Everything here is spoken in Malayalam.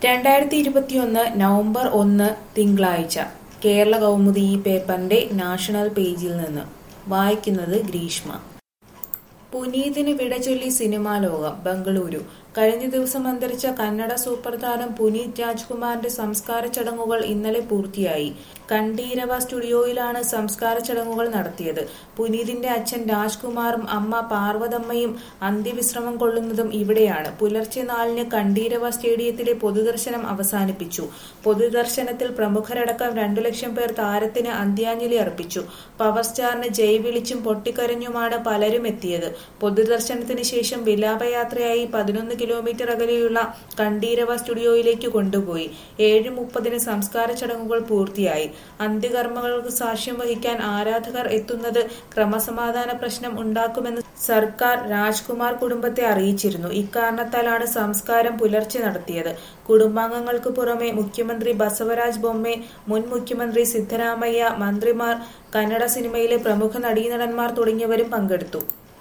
രണ്ടായിരത്തി ഇരുപത്തിയൊന്ന് നവംബർ ഒന്ന് തിങ്കളാഴ്ച കേരള കൗമുദി ഈ പേപ്പറിന്റെ നാഷണൽ പേജിൽ നിന്ന് വായിക്കുന്നത് ഗ്രീഷ്മ പുനീതിന് വിട ചൊല്ലി സിനിമാ ലോകം ബംഗളൂരു കഴിഞ്ഞ ദിവസം അന്തരിച്ച കന്നഡ സൂപ്പർ താരം പുനീത് രാജ്കുമാറിന്റെ സംസ്കാര ചടങ്ങുകൾ ഇന്നലെ പൂർത്തിയായി കണ്ടീരവ സ്റ്റുഡിയോയിലാണ് സംസ്കാര ചടങ്ങുകൾ നടത്തിയത് പുനീതിന്റെ അച്ഛൻ രാജ്കുമാറും അമ്മ പാർവതമ്മയും അന്ത്യവിശ്രമം കൊള്ളുന്നതും ഇവിടെയാണ് പുലർച്ചെ നാലിന് കണ്ടീരവ സ്റ്റേഡിയത്തിലെ പൊതുദർശനം അവസാനിപ്പിച്ചു പൊതുദർശനത്തിൽ പ്രമുഖരടക്കം രണ്ടു ലക്ഷം പേർ താരത്തിന് അന്ത്യാഞ്ജലി അർപ്പിച്ചു പവർ സ്റ്റാറിന് ജയ് വിളിച്ചും പൊട്ടിക്കരഞ്ഞുമാണ് പലരും എത്തിയത് പൊതുദർശനത്തിന് ശേഷം വിലാപയാത്രയായി പതിനൊന്ന് കിലോമീറ്റർ അകലെയുള്ള കണ്ടീരവ സ്റ്റുഡിയോയിലേക്ക് കൊണ്ടുപോയി ഏഴ് മുപ്പതിന് സംസ്കാര ചടങ്ങുകൾ പൂർത്തിയായി അന്ത്യകർമ്മങ്ങൾക്ക് സാക്ഷ്യം വഹിക്കാൻ ആരാധകർ എത്തുന്നത് ക്രമസമാധാന പ്രശ്നം ഉണ്ടാക്കുമെന്ന് സർക്കാർ രാജ്കുമാർ കുടുംബത്തെ അറിയിച്ചിരുന്നു ഇക്കാരണത്താലാണ് സംസ്കാരം പുലർച്ചെ നടത്തിയത് കുടുംബാംഗങ്ങൾക്ക് പുറമെ മുഖ്യമന്ത്രി ബസവരാജ് ബൊമ്മെ മുൻ മുഖ്യമന്ത്രി സിദ്ധരാമയ്യ മന്ത്രിമാർ കന്നഡ സിനിമയിലെ പ്രമുഖ നടീനടന്മാർ തുടങ്ങിയവരും പങ്കെടുത്തു